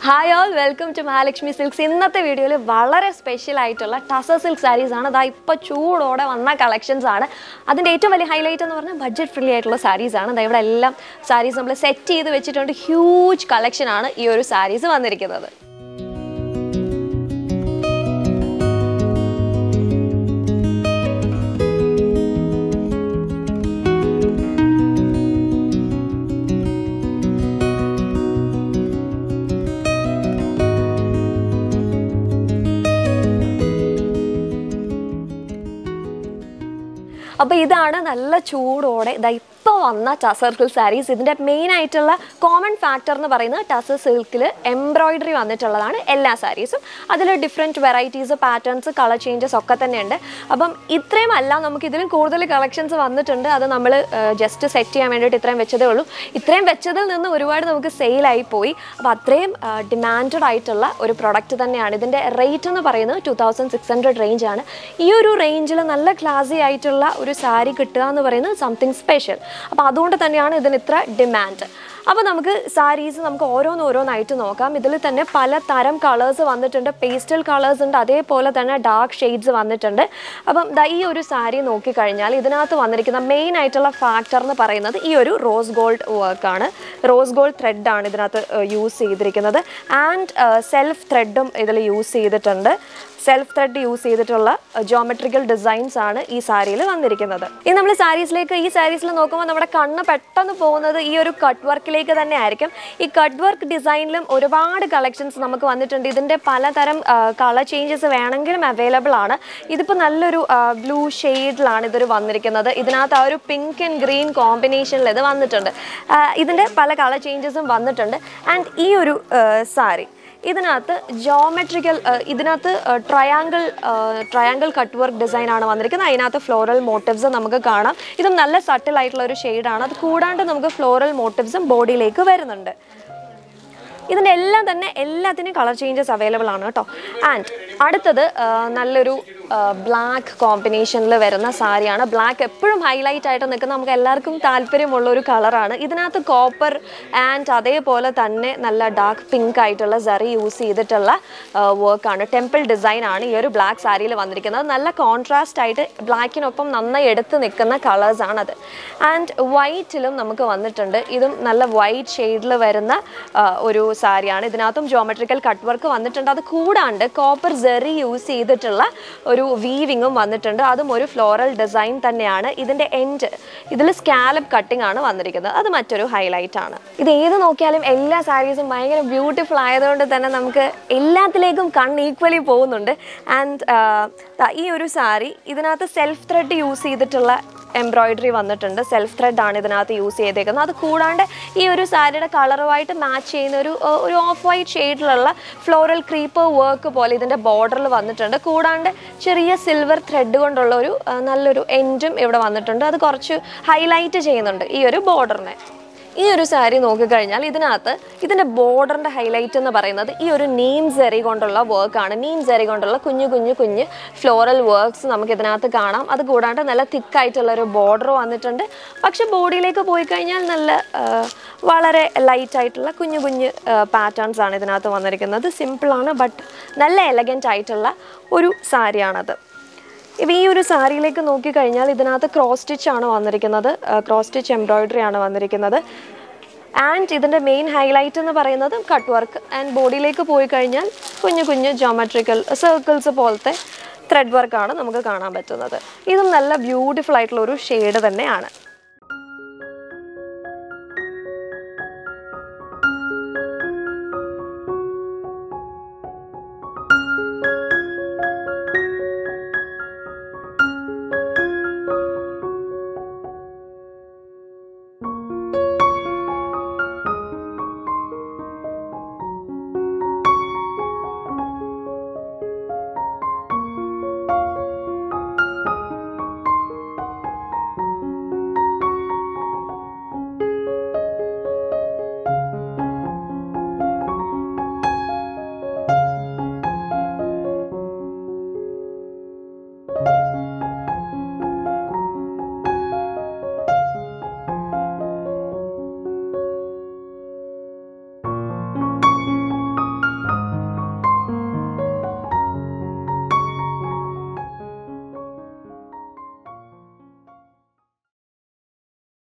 hi all welcome to Mahalakshmi silks ഇന്നത്തെ വീഡിയോയിൽ വളരെ സ്പെഷ്യൽ ആയിട്ടുള്ള ടസർ സിൽക്ക് സാരീസ് ആണ് അതാ ഇപ്പോൾ ചൂടോടെ വന്ന കളക്ഷൻസ് ആണ് അതിൻ്റെ ഏറ്റവും വലിയ ഹൈലൈറ്റ് എന്ന് പറഞ്ഞാൽ ബഡ്ജറ്റ് ഫ്രീ ആയിട്ടുള്ള സാരീസ് ആണ് ദാ ഇവിടെ എല്ലാം സാരീസ് നമ്മൾ സെറ്റ് ചെയ്ത് വെച്ചിട്ടുണ്ട് ഹ്യൂജ് കളക്ഷൻ ആണ് ഈ ഒരു സാരീസ് വന്നിരിക്കുന്നത് അപ്പോൾ ഇതാണ് നല്ല ചൂടോടെ ഇതാ ഇപ്പോൾ വന്ന ടസർ സിൽക്ക് സാരീസ് ഇതിൻ്റെ മെയിൻ ആയിട്ടുള്ള കോമൺ ഫാക്ടർ എന്ന് പറയുന്നത് ടസർ സിൽക്കിൽ എംബ്രോയിഡറി വന്നിട്ടുള്ളതാണ് എല്ലാ സാരീസും അതിൽ different varieties patterns colour changes ഒക്കെ തന്നെയുണ്ട് അപ്പം ഇത്രയും അല്ല നമുക്ക് ഇതിലും കൂടുതൽ കളക്ഷൻസ് വന്നിട്ടുണ്ട് അത് നമ്മൾ ജസ്റ്റ് സെറ്റ് ചെയ്യാൻ വേണ്ടിയിട്ട് ഇത്രയും വെച്ചതേ ഉള്ളൂ ഇത്രയും വെച്ചതിൽ നിന്ന് ഒരുപാട് നമുക്ക് സെയിലായി പോയി അപ്പോൾ അത്രയും ഡിമാൻഡഡ് ആയിട്ടുള്ള ഒരു പ്രൊഡക്റ്റ് തന്നെയാണ് ഇതിൻ്റെ റേറ്റ് എന്ന് പറയുന്നത് two thousand six hundred range ആണ് ഈ ഒരു റേഞ്ചിൽ നല്ല ക്ലാസി ആയിട്ടുള്ള ഒരു സാരി കിട്ടുക എന്ന് പറയുന്നത് സംതിങ് സ്പെഷ്യൽ അപ്പോൾ അതുകൊണ്ട് തന്നെയാണ് ഇതിന് ഇത്ര ഡിമാൻഡ് അപ്പോൾ നമുക്ക് സാരീസ് നമുക്ക് ഓരോന്ന് ഓരോന്നായിട്ട് നോക്കാം ഇതിൽ തന്നെ പല തരം കളേഴ്സ് വന്നിട്ടുണ്ട് പേസ്റ്റൽ കളേഴ്സ് ഉണ്ട് അതേപോലെ തന്നെ ഡാർക്ക് ഷെയ്ഡ്സ് വന്നിട്ടുണ്ട് അപ്പം ദാ ഈ ഒരു സാരി നോക്കിക്കഴിഞ്ഞാൽ ഇതിനകത്ത് വന്നിരിക്കുന്ന മെയിൻ ആയിട്ടുള്ള ഫാക്ടർ എന്ന് പറയുന്നത് ഈ ഒരു റോസ് ഗോൾഡ് വർക്കാണ് റോസ് ഗോൾഡ് ത്രെഡാണ് ഇതിനകത്ത് യൂസ് ചെയ്തിരിക്കുന്നത് ആൻഡ് സെൽഫ് ത്രെഡും ഇതിൽ യൂസ് ചെയ്തിട്ടുണ്ട് സെൽഫ് ത്രെഡ് യൂസ് ചെയ്തിട്ടുള്ള ജോമെട്രിക്കൽ ഡിസൈൻസ് ആണ് ഈ സാരിയിൽ വന്നിരിക്കുന്നത് ഇനി നമ്മൾ സാരീസിലേക്ക് ഈ സാരീസിൽ നോക്കുമ്പോൾ നമ്മുടെ കണ്ണ് പെട്ടെന്ന് പോകുന്നത് ഈ ഒരു കട്ട് വർക്കിലേക്ക് തന്നെ ആയിരിക്കും ഈ കട്ട് വർക്ക് ഡിസൈനിലും ഒരുപാട് കളക്ഷൻസ് നമുക്ക് വന്നിട്ടുണ്ട് ഇതിൻ്റെ പലതരം കളർ ചേഞ്ചസ് വേണമെങ്കിലും അവൈലബിൾ ആണ് ഇതിപ്പോൾ നല്ലൊരു ബ്ലൂ ഷെയ്ഡിലാണ് ഇതൊരു വന്നിരിക്കുന്നത് ഇതിനകത്ത് ആ ഒരു പിങ്ക് ആൻഡ് ഗ്രീൻ കോമ്പിനേഷനിൽ ഇത് വന്നിട്ടുണ്ട് ഇതിൻ്റെ പല കളർ ചേഞ്ചസും വന്നിട്ടുണ്ട് ആൻഡ് ഈ ഒരു സാരി ഇതിനകത്ത് ജോമെട്രിക്കൽ ഇതിനകത്ത് triangle triangle cut work design ആണ് വന്നിരിക്കുന്നത് അതിനകത്ത് ഫ്ലോറൽ മോട്ടീവ്സ് നമുക്ക് കാണാം ഇതും നല്ല സട്ടിൽ ആയിട്ടുള്ള ഒരു ഷെയ്ഡാണ് അത് കൂടാണ്ട് നമുക്ക് ഫ്ലോറൽ മോട്ടീവ്സും ബോഡിയിലേക്ക് വരുന്നുണ്ട് ഇതിൻ്റെ എല്ലാം തന്നെ എല്ലാത്തിനും കളർ ചേഞ്ചസ് അവൈലബിൾ ആണ് കേട്ടോ ആൻഡ് അടുത്തത് നല്ലൊരു ബ്ലാക്ക് കോമ്പിനേഷനിൽ വരുന്ന സാരിയാണ് ബ്ലാക്ക് എപ്പോഴും ഹൈലൈറ്റ് ആയിട്ട് നിൽക്കുന്ന നമുക്ക് എല്ലാവർക്കും താല്പര്യമുള്ള ഒരു കളറാണ് ഇതിനകത്ത് കോപ്പർ ആൻഡ് അതേപോലെ തന്നെ നല്ല ഡാർക്ക് പിങ്ക് ആയിട്ടുള്ള സറി യൂസ് ചെയ്തിട്ടുള്ള വർക്കാണ് ടെമ്പിൾ ഡിസൈൻ ആണ് ഈ ഒരു ബ്ലാക്ക് സാരിയിൽ വന്നിരിക്കുന്നത് നല്ല കോൺട്രാസ്റ്റ് ആയിട്ട് ബ്ലാക്കിനൊപ്പം നന്നായി എടുത്ത് നിൽക്കുന്ന കളേഴ്സ് ആണത് ആൻഡ് വൈറ്റിലും നമുക്ക് വന്നിട്ടുണ്ട് ഇതും നല്ല വൈറ്റ് ഷെയ്ഡിൽ വരുന്ന ഒരു സാരിയാണ് ഇതിനകത്തും ജോമെട്രിക്കൽ കട്ട് വർക്ക് വന്നിട്ടുണ്ട് അത് കൂടാണ്ട് കോപ്പർ ജെറി യൂസ് ചെയ്തിട്ടുള്ള ഒരു വീവിങ്ങും വന്നിട്ടുണ്ട് അതും ഒരു ഫ്ലോറൽ ഡിസൈൻ തന്നെയാണ് ഇതിൻ്റെ എൻഡ് ഇതിൽ സ്കാലപ്പ് കട്ടിംഗ് ആണ് വന്നിരിക്കുന്നത് അത് മറ്റൊരു ഹൈലൈറ്റ് ആണ് ഇത് ഏത് നോക്കിയാലും എല്ലാ സാരീസും ഭയങ്കര ബ്യൂട്ടിഫുൾ ആയതുകൊണ്ട് തന്നെ നമുക്ക് എല്ലാത്തിലേക്കും കണ്ണ് ഈക്വലി പോകുന്നുണ്ട് ആൻഡ് ഈ ഒരു സാരി ഇതിനകത്ത് സെൽഫ് ത്രെഡ് യൂസ് ചെയ്തിട്ടുള്ള എംബ്രോയിഡറി വന്നിട്ടുണ്ട് സെൽഫ് ത്രെഡ് ആണ് ഇതിനകത്ത് യൂസ് ചെയ്തേക്കുന്നത് അത് കൂടാണ്ട് ഈ ഒരു സാരിയുടെ കളറുമായിട്ട് മാച്ച് ചെയ്യുന്ന ഒരു ഒരു ഓഫ് വൈറ്റ് ഷെയ്ഡിലുള്ള ഫ്ലോറൽ ക്രീപ്പർ വർക്ക് പോലെ ഇതിൻ്റെ ബോർഡറിൽ വന്നിട്ടുണ്ട് കൂടാണ്ട് ചെറിയ സിൽവർ ത്രെഡ് കൊണ്ടുള്ള ഒരു നല്ലൊരു എൻഡും ഇവിടെ വന്നിട്ടുണ്ട് അത് കുറച്ച് ഹൈലൈറ്റ് ചെയ്യുന്നുണ്ട് ഈ ഒരു ബോർഡറിനെ ഈ ഒരു സാരി നോക്കിക്കഴിഞ്ഞാൽ ഇതിനകത്ത് ഇതിൻ്റെ ബോർഡറിൻ്റെ ഹൈലൈറ്റ് എന്ന് പറയുന്നത് ഈ ഒരു നീം സെറി കൊണ്ടുള്ള വർക്കാണ് നീം സെറി കൊണ്ടുള്ള കുഞ്ഞു കുഞ്ഞു കുഞ്ഞ് ഫ്ലോറൽ വർക്ക്സ് നമുക്ക് ഇതിനകത്ത് കാണാം അത് കൂടാണ്ട് നല്ല തിക്കായിട്ടുള്ള ഒരു ബോർഡർ വന്നിട്ടുണ്ട് പക്ഷെ ബോഡിയിലേക്ക് പോയി കഴിഞ്ഞാൽ നല്ല വളരെ ലൈറ്റ് ആയിട്ടുള്ള കുഞ്ഞു കുഞ്ഞ് പാറ്റേൺസ് ആണ് ഇതിനകത്ത് വന്നിരിക്കുന്നത് സിമ്പിളാണ് ബട്ട് നല്ല എലഗൻ്റ് ആയിട്ടുള്ള ഒരു സാരിയാണത് ഇപ്പം ഈ ഒരു സാരിയിലേക്ക് നോക്കിക്കഴിഞ്ഞാൽ ഇതിനകത്ത് ക്രോസ് സ്റ്റിച്ച് ആണ് വന്നിരിക്കുന്നത് ക്രോസ് സ്റ്റിച്ച് എംബ്രോയിഡറി ആണ് വന്നിരിക്കുന്നത് ആൻഡ് ഇതിൻ്റെ മെയിൻ ഹൈലൈറ്റ് എന്ന് പറയുന്നത് കട്ട് വർക്ക് ആൻഡ് ബോഡിയിലേക്ക് പോയി കഴിഞ്ഞാൽ കുഞ്ഞു കുഞ്ഞു ജോമെട്രിക്കൽ സർക്കിൾസ് പോലത്തെ ത്രെഡ് വർക്കാണ് നമുക്ക് കാണാൻ പറ്റുന്നത് ഇതും നല്ല ബ്യൂട്ടിഫുൾ ആയിട്ടുള്ള ഒരു ഷെയ്ഡ് തന്നെയാണ്